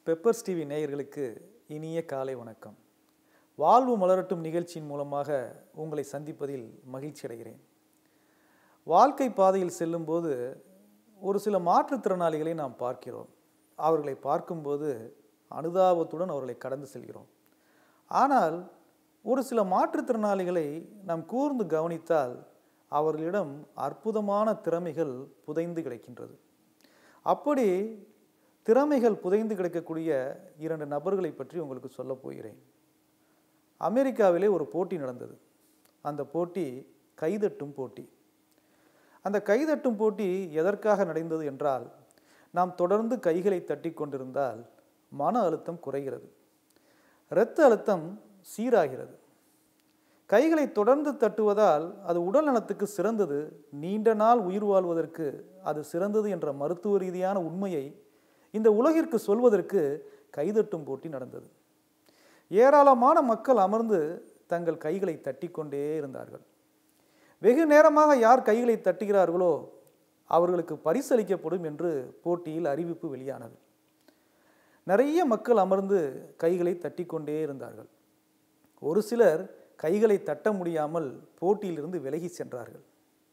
peppers TV நேயர்களுக்கு இனிய காலை வணக்கம் வாழ்வு மலரட்டும் நிகழ்ச்சியின் மூலமாக உங்களை சந்திப்பதில் மகிழ்ச்சி அடைகிறேன் வாழ்க்கை பாதையில் செல்லும்போது ஒரு சில மாற்றுத்திறனாளிகளை நாம் பார்க்கிறோம் அவர்களை பார்க்கும்போது அனுதாபத்துடன் அவர்களை கடந்து செல்கிறோம் ஆனால் ஒரு சில மாற்றுத்திறனாளிகளை நாம் கூர்ந்து கவனித்தால் அவர்களிடம் அற்புதமான திறமைகள் புதைந்து கிடக்கின்றது அப்படி திறமைகள் புதைந்து கிடக்கக்கூடிய இரண்டு நபர்களை பற்றி உங்களுக்கு சொல்லப் போகிறேன் அமெரிக்காவிலே ஒரு போட்டி நடந்தது அந்த போட்டி கைதட்டும் போட்டி அந்த கைதட்டும் போட்டி எதற்காக நடந்தது என்றால் நாம் தொடர்ந்து கைகளை தட்டி கொண்டிருந்தால் மன அழுத்தம் குறைகிறது இரத்த அழுத்தம் சீராகிறது கைகளை தொடர்ந்து தட்டுவதால் அது உடல் நலத்துக்கு சிறந்தது நீண்ட நாள் உயிர் வாழ்வதற்கு அது சிறந்தது என்ற மருத்துவ ரீதியான உண்மையை இந்த உலகிற்கு சொல்வதற்கு கைதட்டும் போட்டி நடந்தது ஏராளமான மக்கள் அமர்ந்து தங்கள் கைகளை தட்டிக்கொண்டே இருந்தார்கள் வெகு நேரமாக யார் கைகளை தட்டுகிறார்களோ அவர்களுக்கு பரிசளிக்கப்படும் என்று போட்டியில் அறிவிப்பு வெளியானது நிறைய மக்கள் அமர்ந்து கைகளை தட்டிக்கொண்டே இருந்தார்கள் ஒரு சிலர் கைகளை தட்ட முடியாமல் போட்டியிலிருந்து விலகி சென்றார்கள்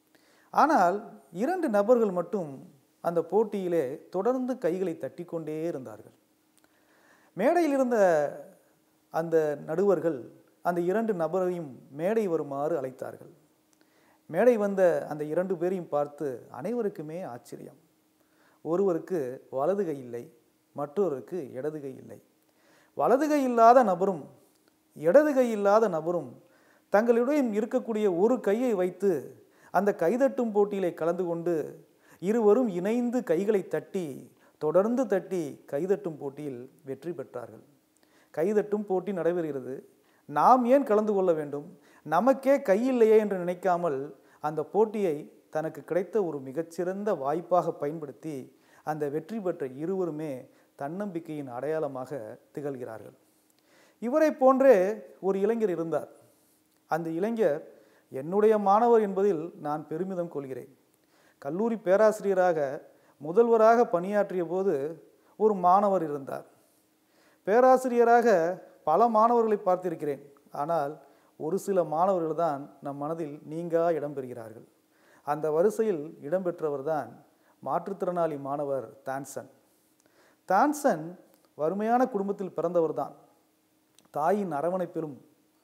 ஆனால் இரண்டு நபர்கள் மட்டும் அந்த போட்டியிலே தொடர்ந்து கைகளை தட்டிக்கொண்டே இருந்தார்கள் மேடையில் இருந்த அந்த நடுவர்கள் அந்த இரண்டு நபரையும் மேடை வருமாறு அழைத்தார்கள் மேடை வந்த அந்த இரண்டு பேரையும் பார்த்து அனைவருக்குமே ஆச்சரியம் ஒருவருக்கு வலது கை இல்லை மற்றொருக்கு இடது கை இல்லை வலது கை இல்லாத நபரும் இடது கை இல்லாத நபரும் தங்களிடம் இருக்கக்கூடிய ஒரு கையை வைத்து அந்த கைதட்டும் போட்டியிலே கலந்து கொண்டு இருவரும் இணைந்து கைகளை தட்டி தொடர்ந்து தட்டி கைதட்டும் போட்டியில் வெற்றி பெற்றார்கள் கைதட்டும் போட்டி நடைபெறுகிறது நாம் ஏன் கலந்து கொள்ள வேண்டும் நமக்கே கையில்லையே என்று நினைக்காமல் அந்த போட்டியை தனக்கு கிடைத்த ஒரு மிகச்சிறந்த வாய்ப்பாக பயன்படுத்தி அந்த வெற்றி பெற்ற இருவருமே தன்னம்பிக்கையின் அடையாளமாக திகழ்கிறார்கள் இவரை போன்றே ஒரு இளைஞர் இருந்தார் அந்த இளைஞர் என்னுடைய மாணவர் என்பதில் நான் பெருமிதம் கொள்கிறேன் கல்லூரி பேராசிரியராக முதல்வராக பணியாற்றிய போது ஒரு மாணவர் இருந்தார் பேராசிரியராக பல மாணவர்களை பார்த்திருக்கிறேன் ஆனால் ஒரு சில மாணவர்கள் தான் நம் மனதில் நீங்கா இடம்பெறுகிறார்கள் அந்த வரிசையில் இடம்பெற்றவர் தான் மாற்றுத்திறனாளி மாணவர் தான்சன் தான்சன் வறுமையான குடும்பத்தில் பிறந்தவர்தான் தாயின் அரவணைப்பிலும்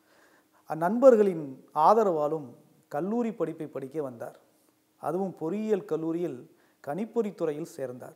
நண்பர்களின் ஆதரவாலும் கல்லூரி படிப்பை படிக்க வந்தார் அதுவும் பொறியியல் கல்லூரியில் கணிப்பொறி துறையில் சேர்ந்தார்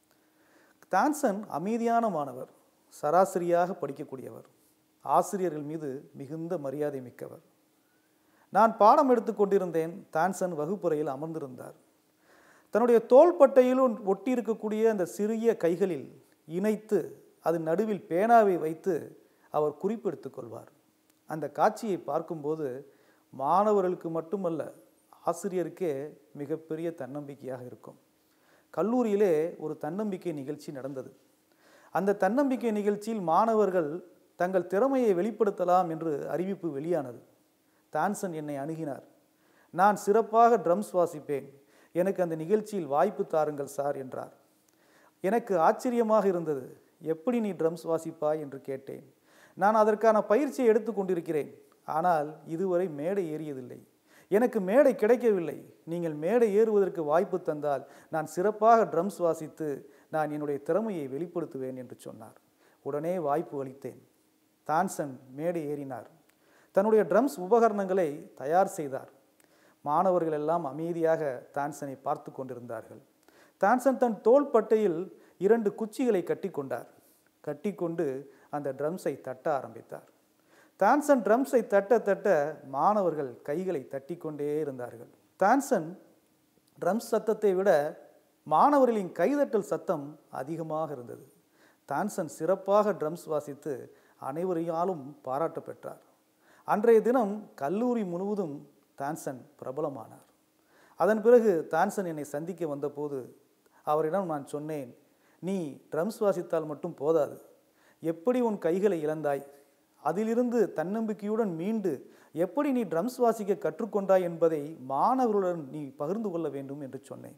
தான்சன் அமைதியான மாணவர் சராசரியாக படிக்கக்கூடியவர் ஆசிரியர்கள் மீது மிகுந்த மரியாதை மிக்கவர் நான் பாடம் எடுத்து கொண்டிருந்தேன் தான்சன் வகுப்புறையில் அமர்ந்திருந்தார் தன்னுடைய தோள்பட்டையில் ஒட்டி இருக்கக்கூடிய அந்த சிறிய கைகளில் இணைத்து அது நடுவில் பேனாவை வைத்து அவர் குறிப்பெடுத்துக் கொள்வார் அந்த காட்சியை பார்க்கும்போது மாணவர்களுக்கு மட்டுமல்ல ஆசிரியருக்கே மிகப்பெரிய தன்னம்பிக்கையாக இருக்கும் கல்லூரியிலே ஒரு தன்னம்பிக்கை நிகழ்ச்சி நடந்தது அந்த தன்னம்பிக்கை நிகழ்ச்சியில் மாணவர்கள் தங்கள் திறமையை வெளிப்படுத்தலாம் என்று அறிவிப்பு வெளியானது தான்சன் என்னை அணுகினார் நான் சிறப்பாக ட்ரம்ஸ் வாசிப்பேன் எனக்கு அந்த நிகழ்ச்சியில் வாய்ப்பு தாருங்கள் சார் என்றார் எனக்கு ஆச்சரியமாக இருந்தது எப்படி நீ ட்ரம்ஸ் வாசிப்பாய் என்று கேட்டேன் நான் அதற்கான பயிற்சியை எடுத்து கொண்டிருக்கிறேன் ஆனால் இதுவரை மேடை ஏறியதில்லை எனக்கு மேடை கிடைக்கவில்லை நீங்கள் மேடை ஏறுவதற்கு வாய்ப்பு தந்தால் நான் சிறப்பாக ட்ரம்ஸ் வாசித்து நான் என்னுடைய திறமையை வெளிப்படுத்துவேன் என்று சொன்னார் உடனே வாய்ப்பு அளித்தேன் தான்சன் மேடை ஏறினார் தன்னுடைய ட்ரம்ஸ் உபகரணங்களை தயார் செய்தார் மாணவர்கள் எல்லாம் அமைதியாக தான்சனை பார்த்து கொண்டிருந்தார்கள் தான்சன் தன் தோள்பட்டையில் இரண்டு குச்சிகளை கட்டி கொண்டார் கட்டிக்கொண்டு அந்த ட்ரம்ஸை தட்ட ஆரம்பித்தார் தான்சன் ட்ரம்ஸை தட்ட தட்ட மாணவர்கள் கைகளை தட்டிக்கொண்டே இருந்தார்கள் தான்சன் ட்ரம்ஸ் சத்தத்தை விட மாணவர்களின் கைதட்டல் சத்தம் அதிகமாக இருந்தது தான்சன் சிறப்பாக ட்ரம்ஸ் வாசித்து அனைவரையாலும் பாராட்ட பெற்றார் அன்றைய தினம் கல்லூரி முழுவதும் தான்சன் பிரபலமானார் அதன் பிறகு தான்சன் என்னை சந்திக்க வந்தபோது அவரிடம் நான் சொன்னேன் நீ ட்ரம்ஸ் வாசித்தால் மட்டும் போதாது எப்படி உன் கைகளை இழந்தாய் அதிலிருந்து தன்னம்பிக்கையுடன் மீண்டு எப்படி நீ ட்ரம்ஸ் வாசிக்க கற்றுக்கொண்டாய் என்பதை மாணவர்களுடன் நீ பகிர்ந்து கொள்ள வேண்டும் என்று சொன்னேன்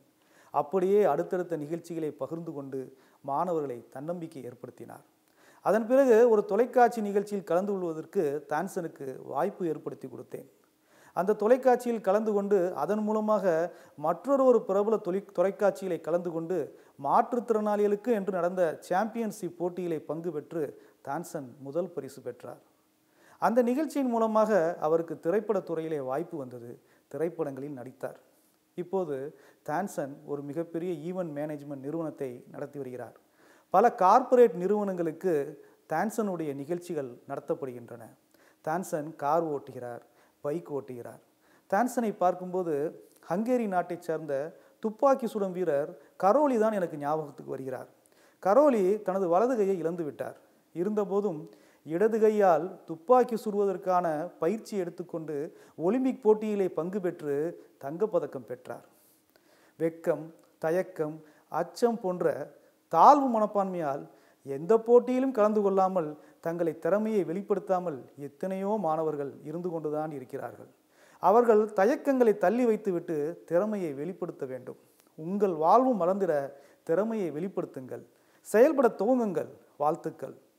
அப்படியே அடுத்தடுத்த நிகழ்ச்சிகளை பகிர்ந்து கொண்டு மாணவர்களை தன்னம்பிக்கை ஏற்படுத்தினார் அதன் பிறகு ஒரு தொலைக்காட்சி நிகழ்ச்சியில் கலந்து கொள்வதற்கு தான்சனுக்கு வாய்ப்பு ஏற்படுத்தி கொடுத்தேன் அந்த தொலைக்காட்சியில் கலந்து கொண்டு அதன் மூலமாக மற்றொரு ஒரு பிரபல தொலை தொலைக்காட்சிகளை கலந்து கொண்டு மாற்றுத்திறனாளிகளுக்கு என்று நடந்த சாம்பியன்ஷிப் போட்டியிலே பங்கு பெற்று தான்சன் முதல் பரிசு பெற்றார் அந்த நிகழ்ச்சியின் மூலமாக அவருக்கு திரைப்படத் துறையிலே வாய்ப்பு வந்தது திரைப்படங்களில் நடித்தார் இப்போது தான்சன் ஒரு மிகப்பெரிய ஈவென்ட் மேனேஜ்மெண்ட் நிறுவனத்தை நடத்தி வருகிறார் பல கார்ப்பரேட் நிறுவனங்களுக்கு தான்சனுடைய நிகழ்ச்சிகள் நடத்தப்படுகின்றன தான்சன் கார் ஓட்டுகிறார் பைக் ஓட்டுகிறார் தான்சனை பார்க்கும்போது ஹங்கேரி நாட்டைச் சேர்ந்த துப்பாக்கி சுடும் வீரர் கரோலி தான் எனக்கு ஞாபகத்துக்கு வருகிறார் கரோலி தனது வலது கையை இழந்து விட்டார் இருந்தபோதும் இடது கையால் துப்பாக்கி சுடுவதற்கான பயிற்சி எடுத்துக்கொண்டு ஒலிம்பிக் போட்டியிலே பங்கு பெற்று தங்கப்பதக்கம் பெற்றார் வெட்கம் தயக்கம் அச்சம் போன்ற தாழ்வு மனப்பான்மையால் எந்த போட்டியிலும் கலந்து கொள்ளாமல் தங்களை திறமையை வெளிப்படுத்தாமல் எத்தனையோ மாணவர்கள் இருந்து கொண்டுதான் இருக்கிறார்கள் அவர்கள் தயக்கங்களை தள்ளி வைத்துவிட்டு திறமையை வெளிப்படுத்த வேண்டும் உங்கள் வாழ்வும் மலர்ந்திட திறமையை வெளிப்படுத்துங்கள் செயல்பட துவங்குங்கள் வாழ்த்துக்கள்